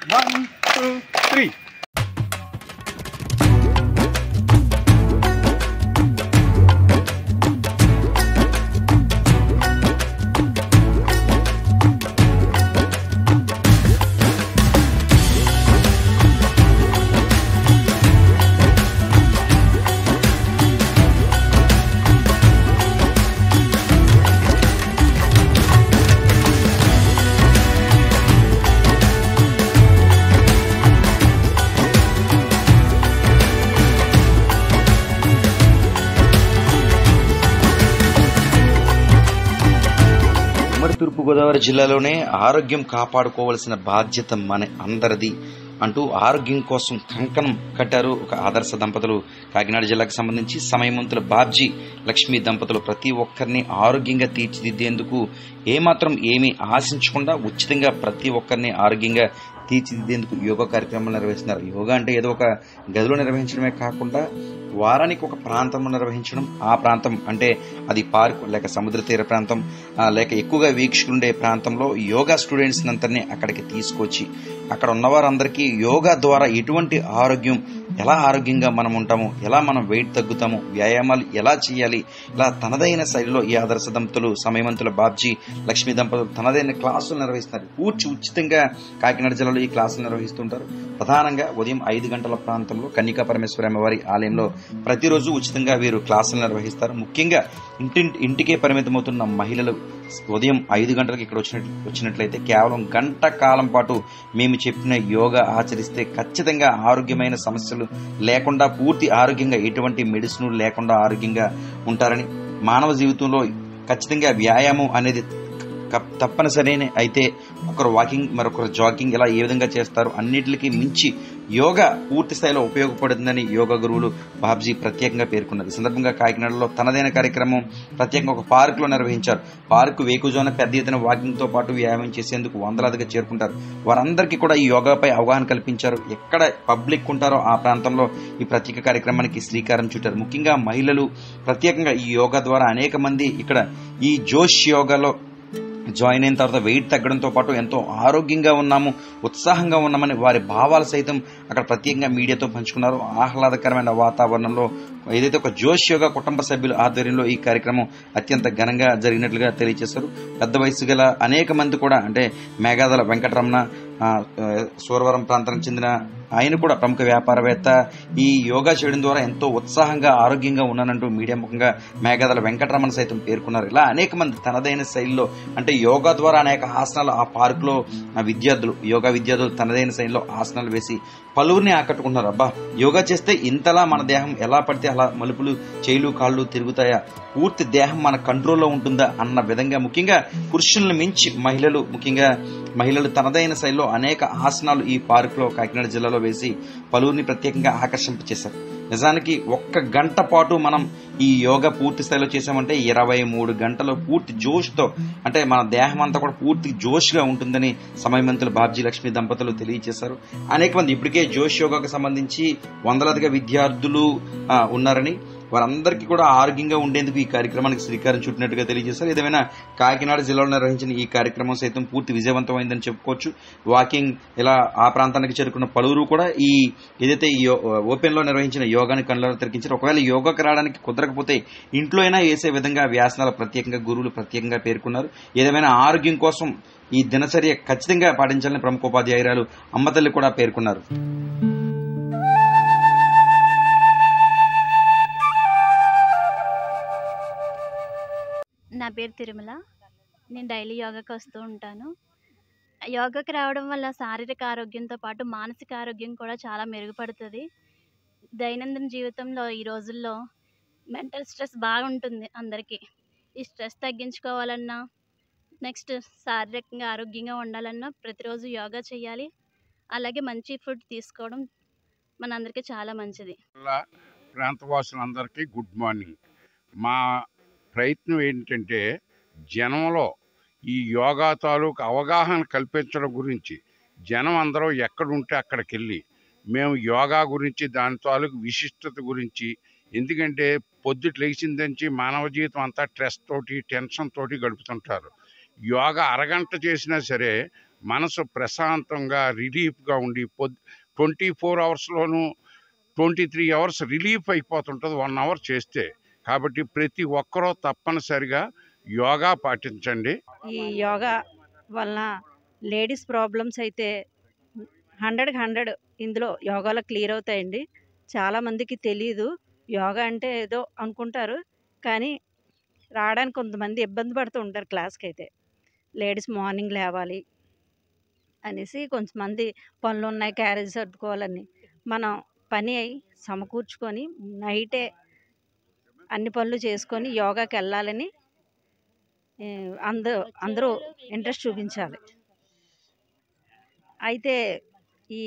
one two three ఉమ్మడి తూర్పుగోదావరి జిల్లాలోనే ఆరోగ్యం కాపాడుకోవాల్సిన బాధ్యత మన అందరిది అంటూ ఆరోగ్యం కోసం కంకణం కట్టారు ఒక ఆదర్శ దంపతులు కాకినాడ జిల్లాకు సంబంధించి సమయమంతుల బాబ్జీ లక్ష్మీ దంపతులు ప్రతి ఒక్కరిని ఆరోగ్యంగా తీర్చిదిద్దేందుకు ఏమాత్రం ఏమీ ఆశించకుండా ఉచితంగా ప్రతి ఒక్కరిని ఆరోగ్యంగా తీర్చిదిద్దేందుకు యోగా కార్యక్రమాలు నిర్వహిస్తున్నారు యోగా అంటే ఏదో ఒక గదిలో నిర్వహించడమే కాకుండా వారానికి ఒక ప్రాంతం నిర్వహించడం ఆ ప్రాంతం అంటే అది పార్క్ లేక సముద్ర తీర ప్రాంతం ఆ, లేక ఎక్కువగా వీక్షకులుండే ప్రాంతంలో యోగా స్టూడెంట్స్ అందరినీ అక్కడికి తీసుకొచ్చి అక్కడ ఉన్న వారందరికీ యోగా ద్వారా ఎటువంటి ఆరోగ్యం ఎలా ఆరోగ్యంగా మనం ఉంటాము ఎలా మనం వెయిట్ తగ్గుతాము వ్యాయామాలు ఎలా చేయాలి ఇలా తనదైన శైలిలో ఈ ఆదర్శ దంపతులు సమయవంతుల బాబ్జీ లక్ష్మీ దంపతులు తనదైన క్లాసులు నిర్వహిస్తున్నారు పూర్తి ఉచితంగా కాకినాడ జిల్లాలో ఈ క్లాసులు నిర్వహిస్తుంటారు ప్రధానంగా ఉదయం ఐదు గంటల ప్రాంతంలో కన్నికా పరమేశ్వర అమ్మవారి ఆలయంలో ప్రతిరోజు ఉచితంగా వీరు క్లాసులు నిర్వహిస్తారు ముఖ్యంగా ఇంటి ఇంటికే పరిమితమవుతున్న మహిళలు ఉదయం ఐదు గంటలకు ఇక్కడ వచ్చినట్ వచ్చినట్లయితే కేవలం గంట కాలం పాటు మేము చెప్పిన యోగా ఆచరిస్తే ఖచ్చితంగా ఆరోగ్యమైన సమస్యలు లేకుండా పూర్తి ఆరోగ్యంగా ఎటువంటి మెడిసిన్ లేకుండా ఆరోగ్యంగా ఉంటారని మానవ జీవితంలో ఖచ్చితంగా వ్యాయామం అనేది కప్- తప్పనిసరి అయితే ఒకరు వాకింగ్ మరొకరు జాగింగ్ ఇలా ఏ విధంగా చేస్తారు అన్నిటికీ మించి యోగా పూర్తి స్థాయిలో ఉపయోగపడుతుందని యోగా గురువులు బాబ్జీ ప్రత్యేకంగా పేర్కొన్నారు ఈ సందర్భంగా కాకినాడలో తనదైన కార్యక్రమం ప్రత్యేకంగా ఒక పార్క్ లో నిర్వహించారు పార్క్ వేకుజోన పెద్ద ఎత్తున వాకింగ్ తో పాటు వ్యాయామం చేసేందుకు వందలాదిగా చేరుకుంటారు వారందరికీ కూడా ఈ యోగాపై అవగాహన కల్పించారు ఎక్కడ పబ్లిక్ ఉంటారో ఆ ప్రాంతంలో ఈ ప్రత్యేక కార్యక్రమానికి శ్రీకారం చుట్టారు ముఖ్యంగా మహిళలు ప్రత్యేకంగా ఈ యోగా ద్వారా అనేక మంది ఇక్కడ ఈ జోష్ యోగాలో జాయిన్ అయిన తర్వాత వెయిట్ తగ్గడంతో పాటు ఎంతో ఆరోగ్యంగా ఉన్నాము ఉత్సాహంగా ఉన్నామని వారి భావాలు సైతం అక్కడ ప్రత్యేకంగా మీడియాతో పంచుకున్నారు ఆహ్లాదకరమైన వాతావరణంలో ఏదైతే ఒక జోష్ యోగా కుటుంబ సభ్యుల ఆధ్వర్యంలో ఈ కార్యక్రమం అత్యంత ఘనంగా జరిగినట్లుగా తెలియజేశారు పెద్ద వయసు గల అనేక మంది కూడా అంటే మేఘాదల వెంకటరమణ ఆ, ఆ, సూరవరం ప్రాంతానికి చెందిన ఆయన కూడా ప్రముఖ వ్యాపారవేత్త ఈ యోగా చేయడం ద్వారా ఎంతో ఉత్సాహంగా ఆరోగ్యంగా ఉన్నానంటూ మీడియా ముఖంగా మేఘాదల వెంకటరమణ సైతం పేర్కొన్నారు ఇలా అనేక మంది తనదైన శైలిలో అంటే యోగా ద్వారా అనేక ఆసనాలు ఆ పార్క్ లో విద్యార్థులు యోగా విద్యార్థులు తనదైన శైలిలో ఆసనాలు వేసి పలువురిని ఆకట్టుకున్నారు అబ్బా యోగా చేస్తే ఇంతలా మన దేహం ఎలా పడితే అలా మలుపులు చేయిలు కాళ్ళు తిరుగుతాయా పూర్తి దేహం మన కంట్రోల్లో ఉంటుందా అన్న విధంగా ముఖ్యంగా పురుషులను మించి మహిళలు ముఖ్యంగా మహిళలు తనదైన శైలిలో అనేక ఆసనాలు ఈ పార్క్ లో కాకినాడ జిల్లాలో వేసి పలువురిని ప్రత్యేకంగా ఆకర్షింపచేశారు నిజానికి ఒక్క గంట పాటు మనం ఈ యోగా పూర్తి స్థాయిలో చేసామంటే ఇరవై మూడు గంటలు పూర్తి జోష్తో అంటే మన దేహం అంతా కూడా పూర్తి జోష్గా ఉంటుందని సమయమంతులు బాబ్జీ లక్ష్మి దంపతులు తెలియజేశారు అనేక మంది ఇప్పటికే జోష్ యోగాకు సంబంధించి వందలాదిగా విద్యార్థులు ఆ, ఉన్నారని వారందరికీ కూడా ఆరోగ్యంగా ఉండేందుకు ఈ కార్యక్రమానికి శ్రీకారం చుట్టినట్టుగా తెలియజేశారు ఏదేమైనా కాకినాడ జిల్లాలో నిర్వహించిన ఈ కార్యక్రమం సైతం పూర్తి విజయవంతమైందని చెప్పుకోవచ్చు వాకింగ్ ఇలా ఆ ప్రాంతానికి చేరుకున్న పలువురు కూడా ఈ ఏదైతే ఈ యో- ఓపెన్ లో నిర్వహించిన యోగాని కళ్ళలో తెరికించారు ఒకవేళ యోగాకి రావడానికి కుదరకపోతే ఇంట్లో అయినా వేసే విధంగా వ్యాసనాలు ప్రత్యేకంగా గురువులు ప్రత్యేకంగా పేర్కొన్నారు ఏదేమైనా ఆరోగ్యం కోసం ఈ దినచర్య ఖచ్చితంగా పాటించాలని ప్రముఖ ఉపాధ్యాయురాలు అమ్మతల్లి కూడా పేర్కొన్నారు నా పేరు తిరుమల నేను డైలీ యోగాకి వస్తూ ఉంటాను యోగాకి రావడం వల్ల శారీరక ఆరోగ్యంతో పాటు మానసిక ఆరోగ్యం కూడా చాలా మెరుగుపడుతుంది దైనందిన జీవితంలో ఈ రోజుల్లో మెంటల్ స్ట్రెస్ బాగుంటుంది అందరికీ ఈ స్ట్రెస్ తగ్గించుకోవాలన్నా నెక్స్ట్ శారీరకంగా ఆరోగ్యంగా ఉండాలన్నా ప్రతిరోజు యోగా చేయాలి అలాగే మంచి ఫుడ్ తీసుకోవడం మనందరికీ చాలా మంచిది జిల్లా ప్రాంతవాసులందరికీ గుడ్ మార్నింగ్ మా ప్రయత్నం ఏంటంటే జనంలో ఈ యోగా తాలూకు అవగాహన కల్పించడం గురించి జనం అందరూ ఎక్కడుంటే అక్కడికి వెళ్ళి మేము యోగా గురించి దాని తాలూకు విశిష్టత గురించి ఎందుకంటే పొద్దుట లేచిందంచి మానవ జీవితం అంతా స్ట్రెస్ తోటి టెన్షన్ తోటి గడుపుతుంటారు యోగా అరగంట చేసినా సరే మనసు ప్రశాంతంగా రిలీఫ్గా ఉండి పొద్ ట్వంటీ ఫోర్ అవర్స్లోనూ ట్వంటీ త్రీ అవర్స్ రిలీఫ్ అయిపోతుంటుంది వన్ అవర్ చేస్తే కాబట్టి ప్రతి ఒక్కరూ తప్పనిసరిగా యోగా పాటించండి ఈ యోగా వలన లేడీస్ ప్రాబ్లమ్స్ అయితే హండ్రెడ్కి హండ్రెడ్ ఇందులో యోగాలో క్లియర్ అవుతాయండి చాలామందికి తెలియదు యోగా అంటే ఏదో అనుకుంటారు కానీ రావడానికి కొంతమంది ఇబ్బంది పడుతూ ఉంటారు క్లాస్కి అయితే లేడీస్ మార్నింగ్ లేవాలి అనేసి కొంతమంది పనులు ఉన్నాయి క్యారేజ్ సర్దుకోవాలని మనం పని అయి సమకూర్చుకొని నైటే అన్ని పనులు చేసుకొని యోగాకి వెళ్ళాలని ఏ, అందరూ అందరూ ఇంట్రెస్ట్ చూపించాలి అయితే ఈ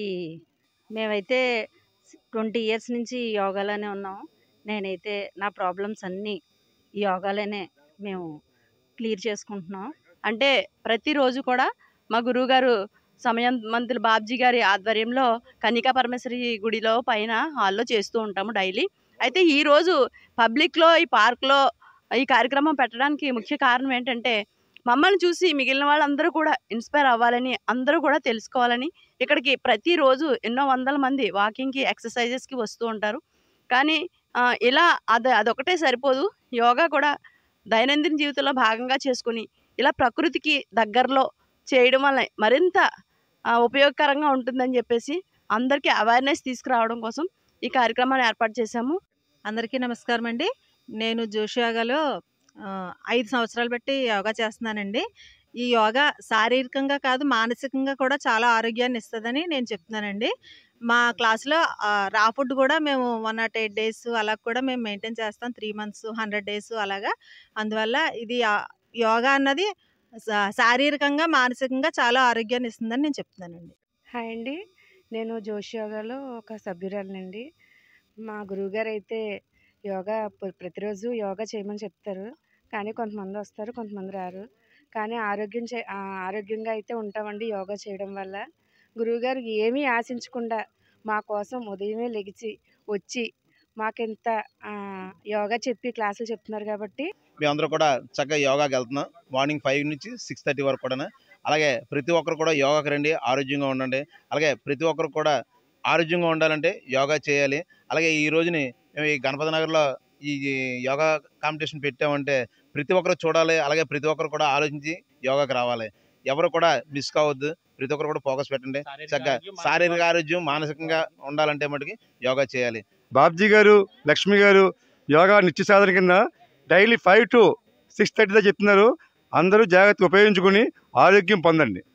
మేమైతే ట్వంటీ ఇయర్స్ నుంచి యోగాలోనే ఉన్నాం నేనైతే నా ప్రాబ్లమ్స్ అన్నీ ఈ యోగాలోనే మేము క్లియర్ చేసుకుంటున్నాం అంటే ప్రతిరోజు కూడా మా గురువుగారు సమయం మంత్రులు బాబ్జీ గారి ఆధ్వర్యంలో కన్నికా పరమేశ్వరి గుడిలో పైన హాల్లో చేస్తూ ఉంటాము డైలీ అయితే ఈరోజు పబ్లిక్లో ఈ పార్క్లో ఈ కార్యక్రమం పెట్టడానికి ముఖ్య కారణం ఏంటంటే మమ్మల్ని చూసి మిగిలిన వాళ్ళందరూ కూడా ఇన్స్పైర్ అవ్వాలని అందరూ కూడా తెలుసుకోవాలని ఇక్కడికి ప్రతిరోజు ఎన్నో వందల మంది వాకింగ్కి ఎక్సర్సైజెస్కి వస్తూ ఉంటారు కానీ ఆ, ఇలా అది అదొకటే సరిపోదు యోగా కూడా దైనందిన జీవితంలో భాగంగా చేసుకుని ఇలా ప్రకృతికి దగ్గరలో చేయడం వల్ల మరింత ఆ, ఉపయోగకరంగా ఉంటుందని చెప్పేసి అందరికీ అవేర్నెస్ తీసుకురావడం కోసం ఈ కార్యక్రమాన్ని ఏర్పాటు చేశాము అందరికీ నమస్కారం అండి నేను జోషి యోగాలో ఆ, ఐదు సంవత్సరాలు బట్టి యోగా చేస్తున్నానండి ఈ యోగా శారీరకంగా కాదు మానసికంగా కూడా చాలా ఆరోగ్యాన్ని ఇస్తుందని నేను చెప్తున్నానండి మా క్లాస్లో ఆ, రా ఫుడ్ కూడా మేము వన్ నాట్ ఎయిట్ డేస్ అలా కూడా మేము మెయింటైన్ చేస్తాం త్రీ మంత్స్ హండ్రెడ్ డేస్ అలాగా అందువల్ల ఇది ఆ, యోగా అన్నది శా- శారీరకంగా మానసికంగా చాలా ఆరోగ్యాన్ని ఇస్తుందని నేను చెప్తున్నానండి హాయ్ అండి నేను జోషి యోగాలో ఒక సభ్యురాలినండి మా గురువుగారు అయితే యోగా ప్ర- ప్రతిరోజు యోగా చేయమని చెప్తారు కానీ కొంతమంది వస్తారు కొంతమంది రారు కానీ ఆరోగ్యం చే ఆ, ఆరోగ్యంగా అయితే ఉంటామండి యోగా చేయడం వల్ల గురువుగారు ఏమీ ఆశించకుండా మా కోసం ఉదయమే లెగిచి వచ్చి మాకింత ఆ, యోగా చెప్పి క్లాసులు చెప్తున్నారు కాబట్టి మేమందరూ కూడా చక్కగా యోగాకి వెళ్తున్నాం మార్నింగ్ ఫైవ్ నుంచి సిక్స్ థర్టీ వరకు కూడా అలాగే ప్రతి ఒక్కరు కూడా యోగాకి రండి ఆరోగ్యంగా ఉండండి అలాగే ప్రతి ఒక్కరు కూడా ఆరోగ్యంగా ఉండాలంటే యోగా చేయాలి అలాగే ఈ రోజుని మేము ఈ గణపతి నగర్లో ఈ యోగా కాంపిటీషన్ పెట్టామంటే ప్రతి ఒక్కరు చూడాలి అలాగే ప్రతి ఒక్కరు కూడా ఆలోచించి యోగాకి రావాలి ఎవరు కూడా మిస్ కావద్దు ప్రతి ఒక్కరు కూడా ఫోకస్ పెట్టండి చక్కగా శారీరక ఆరోగ్యం మానసికంగా ఉండాలంటే మటుకి యోగా చేయాలి బాబ్జీ గారు లక్ష్మి గారు యోగా నిత్య సాధన కింద daily five to six thirty దాకా చెప్తున్నారు అందరూ జాగ్రత్తగా ఉపయోగించుకొని ఆరోగ్యం పొందండి